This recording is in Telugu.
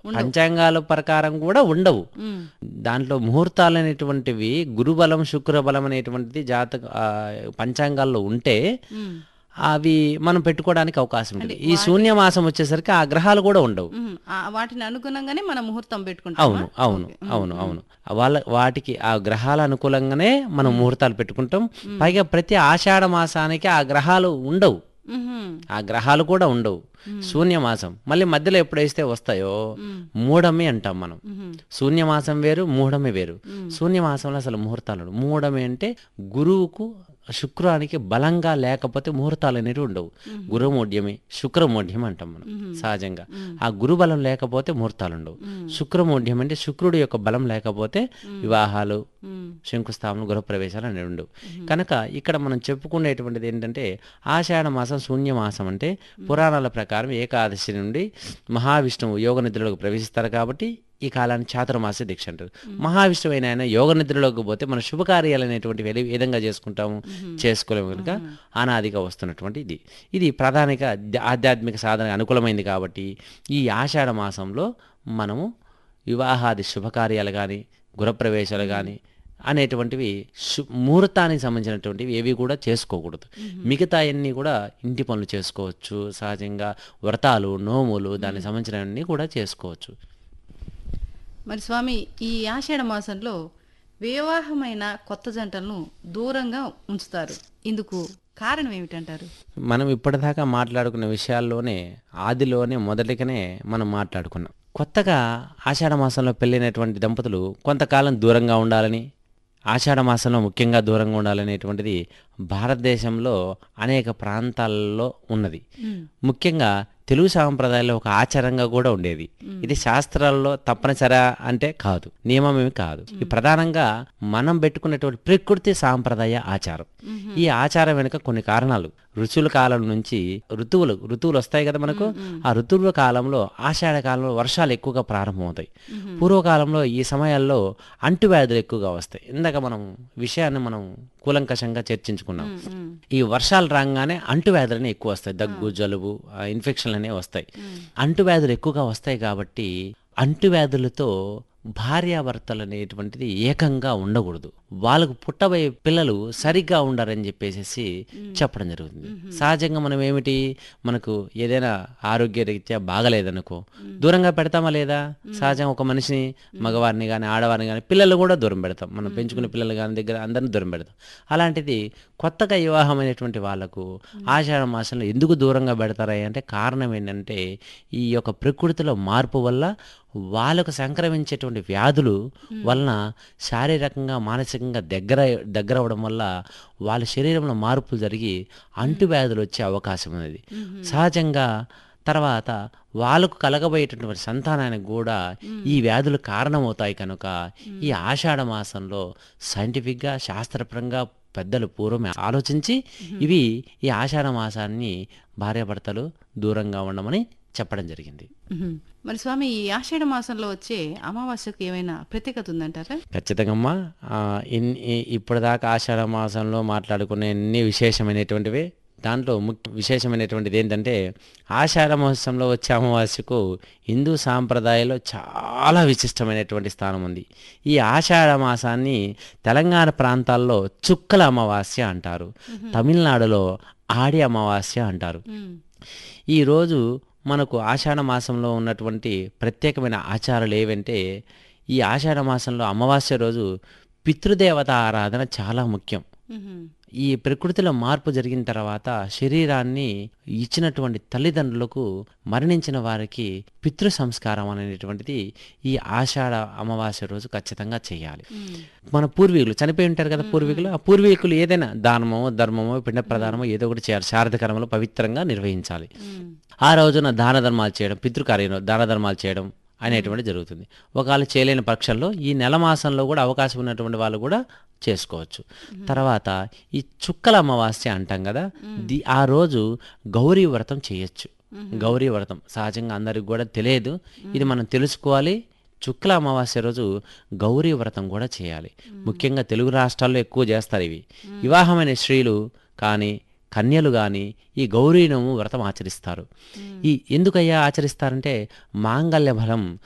పంచాంగాల ప్రకారం కూడా ఉండవు ఉమ్, దాంట్లో ముహూర్తాలు అనేటువంటివి గురుబలం శుక్రబలం అనేటువంటిది జాతక ఆ, పంచాంగాల్లో ఉంటే ఉమ్, అవి మనం పెట్టుకోవడానికి అవకాశం ఉంటుంది ఈ శూన్యమాసం వచ్చేసరికి ఆ గ్రహాలు కూడా ఉండవు ఉమ్, ఆ వాటిని అనుగుణంగానే మనం ముహూర్తం పెట్టుకుంటాం అవును అవును అవును అవును వాళ్ళ వాటికి ఆ గ్రహాల అనుకూలంగానే మనం ముహూర్తాలు పెట్టుకుంటాం పైగా ప్రతి ఆషాఢ మాసానికి ఆ గ్రహాలు ఉండవు ఆ గ్రహాలు కూడా ఉండవు శూన్యమాసం మళ్ళీ మధ్యలో ఎప్పుడైతే వస్తాయో మూఢమి అంటాం మనం శూన్యమాసం వేరు మూఢమి వేరు శూన్యమాసంలో అసలు ముహూర్తాలు ఉండవు. మూఢమి అంటే గురువుకు శుక్రానికి బలంగా లేకపోతే ముహూర్తాలు అనేవి ఉండవు గురుమూఢ్యమి శుక్రమూఢ్యం అంటాం మనం సహజంగా ఆ గురు బలం లేకపోతే ముహూర్తాలు ఉండవు శుక్రమూఢ్యం అంటే శుక్రుడి యొక్క బలం లేకపోతే వివాహాలు శంకుస్థాపన గృహప్రవేశాలు అనేవి ఉండవు కనుక ఇక్కడ మనం చెప్పుకునేటువంటిది ఏంటంటే ఆషాఢ మాసం శూన్య మాసం అంటే పురాణాల ప్రకారం ఏకాదశి నుండి మహావిష్ణువు యోగ నిద్రలోకి ప్రవేశిస్తారు కాబట్టి ఈ కాలాన్ని చాతుర్మాస దీక్ష అంటారు మహావిష్ణువు అయిన ఆయన యోగ నిద్రలోకి పోతే మన శుభకార్యాలు అనేటువంటివి ఏ విధంగా చేసుకుంటాము చేసుకోలేము కనుక అనాదిగా వస్తున్నటువంటి ఇది ఇది ప్రధానిక ఆధ్య- ఆధ్యాత్మిక సాధన అనుకూలమైంది కాబట్టి ఈ ఆషాఢ మాసంలో మనము వివాహాది శుభకార్యాలు కానీ గృహప్రవేశాలు కానీ అనేటువంటివి శు ముహూర్తానికి సంబంధించినటువంటివి ఏవి కూడా చేసుకోకూడదు మిగతా అన్నీ కూడా ఇంటి పనులు చేసుకోవచ్చు సహజంగా వ్రతాలు నోములు దానికి సంబంధించినవన్నీ కూడా చేసుకోవచ్చు మరి స్వామి ఈ ఆషాఢ మాసంలో వివాహమైన కొత్త జంటలను దూరంగా ఉంచుతారు ఇందుకు కారణం ఏమిటంటారు మనం ఇప్పటిదాకా మాట్లాడుకున్న విషయాల్లోనే ఆదిలోనే మొదటిగానే మనం మాట్లాడుకున్నాం కొత్తగా ఆషాఢ మాసంలో పెళ్ళైనటువంటి దంపతులు కొంతకాలం దూరంగా ఉండాలని ఆషాఢ మాసంలో ముఖ్యంగా దూరంగా ఉండాలనేటువంటిది భారతదేశంలో అనేక ప్రాంతాల్లో ఉన్నది ముఖ్యంగా తెలుగు సాంప్రదాయాల్లో ఒక ఆచారంగా కూడా ఉండేది ఇది శాస్త్రాల్లో తప్పనిసరా అంటే కాదు నియమం ఏమి కాదు ఇది ప్రధానంగా మనం పెట్టుకున్నటువంటి ప్రకృతి సాంప్రదాయ ఆచారం ఈ ఆచారం వెనుక కొన్ని కారణాలు ఋతువుల కాలం నుంచి ఋతువులు ఋతువులు వస్తాయి కదా మనకు ఆ ఋతువుల కాలంలో ఆషాఢ కాలంలో వర్షాలు ఎక్కువగా ప్రారంభమవుతాయి పూర్వకాలంలో ఈ సమయాల్లో అంటువ్యాధులు ఎక్కువగా వస్తాయి ఇందాక మనం విషయాన్ని మనం కూలంకషంగా చర్చించుకున్నాం ఈ వర్షాలు రాగానే అంటువ్యాధులని ఎక్కువ వస్తాయి దగ్గు జలుబు ఆ, ఇన్ఫెక్షన్లు అనేవి వస్తాయి అంటువ్యాధులు ఎక్కువగా వస్తాయి కాబట్టి అంటువ్యాధులతో భార్యాభర్తలు అనేటువంటిది ఏకంగా ఉండకూడదు వాళ్ళకు పుట్టబోయే పిల్లలు సరిగ్గా ఉండారని చెప్పేసి చెప్పడం జరుగుతుంది సహజంగా మనం ఏమిటి మనకు ఏదైనా ఆరోగ్య రీత్యా బాగలేదనుకో దూరంగా పెడతామా లేదా సహజంగా ఒక మనిషిని మగవారిని కానీ ఆడవారిని కానీ పిల్లలు కూడా దూరం పెడతాం మనం పెంచుకునే పిల్లలు కానీ దగ్గర అందరిని దూరం పెడతాం అలాంటిది కొత్తగా వివాహమైనటువంటి వాళ్ళకు ఆషాఢ మాసంలో ఎందుకు దూరంగా పెడతారా అంటే కారణం ఏంటంటే ఈ యొక్క ప్రకృతిలో మార్పు వల్ల వాళ్ళకు సంక్రమించేటువంటి వ్యాధులు వలన శారీరకంగా మానసికంగా దగ్గర దగ్గర అవడం వల్ల వాళ్ళ శరీరంలో మార్పులు జరిగి అంటువ్యాధులు వచ్చే అవకాశం ఉన్నది సహజంగా తర్వాత వాళ్ళకు కలగబోయేటటువంటి సంతానానికి కూడా ఈ వ్యాధులు కారణమవుతాయి కనుక ఈ ఆషాఢ మాసంలో సైంటిఫిక్గా శాస్త్రపరంగా పెద్దలు పూర్వమే ఆలోచించి ఇవి ఈ ఆషాఢ మాసాన్ని భార్యాభర్తలు దూరంగా ఉండమని చెప్పడం జరిగింది మ్మ్. మరి స్వామి ఈ ఆషాఢ మాసంలో వచ్చే అమావాస్యకు ఏమైనా ప్రత్యేకత ఉందంటారా ఖచ్చితంగా ఇన్ని ఇప్పటిదాకా ఆషాఢ మాసంలో మాట్లాడుకునే అన్ని విశేషమైనటువంటివి దాంట్లో ముఖ్య విశేషమైనటువంటిది ఏంటంటే ఆషాఢ మాసంలో వచ్చే అమావాస్యకు హిందూ సాంప్రదాయంలో చాలా విశిష్టమైనటువంటి స్థానం ఉంది ఈ ఆషాఢ మాసాన్ని తెలంగాణ ప్రాంతాల్లో చుక్కల అమావాస్య అంటారు తమిళనాడులో ఆడి అమావాస్య అంటారు మ్మ్. ఈరోజు మనకు ఆషాఢ మాసంలో ఉన్నటువంటి ప్రత్యేకమైన ఆచారాలు ఏవంటే ఈ ఆషాఢ మాసంలో అమావాస్య రోజు పితృదేవత ఆరాధన చాలా ముఖ్యం మ్మ్. ఈ ప్రకృతిలో మార్పు జరిగిన తర్వాత శరీరాన్ని ఇచ్చినటువంటి తల్లిదండ్రులకు మరణించిన వారికి పితృ సంస్కారం అనేటువంటిది ఈ ఆషాఢ అమావాస్య రోజు ఖచ్చితంగా చేయాలి మ్మ్. మన పూర్వీకులు చనిపోయి ఉంటారు కదా పూర్వీకులు ఆ పూర్వీకులు ఏదైనా దానమో ధర్మమో పిండ ప్రదానమో ఏదో ఒకటి చేయాలి శారదకర్మలు పవిత్రంగా నిర్వహించాలి మ్మ్. ఆ రోజున దాన ధర్మాలు చేయడం పితృకార్యంలో దాన ధర్మాలు చేయడం అనేటువంటి జరుగుతుంది ఒకవేళ చేయలేని పక్షంలో ఈ నెల మాసంలో కూడా అవకాశం ఉన్నటువంటి వాళ్ళు కూడా చేసుకోవచ్చు తర్వాత ఈ చుక్కల అమావాస్య అంటాం కదా ది ఆ రోజు గౌరీ వ్రతం చేయొచ్చు గౌరీ వ్రతం సహజంగా అందరికి కూడా తెలియదు ఇది మనం తెలుసుకోవాలి చుక్కల అమావాస్య రోజు గౌరీ వ్రతం కూడా చేయాలి ముఖ్యంగా తెలుగు రాష్ట్రాల్లో ఎక్కువ చేస్తారు ఇవి వివాహమైన స్త్రీలు కానీ కన్యలు కానీ ఈ గౌరీనము వ్రతం ఆచరిస్తారు ఈ ఎందుకయ్యా ఆచరిస్తారంటే మాంగళ్య బలం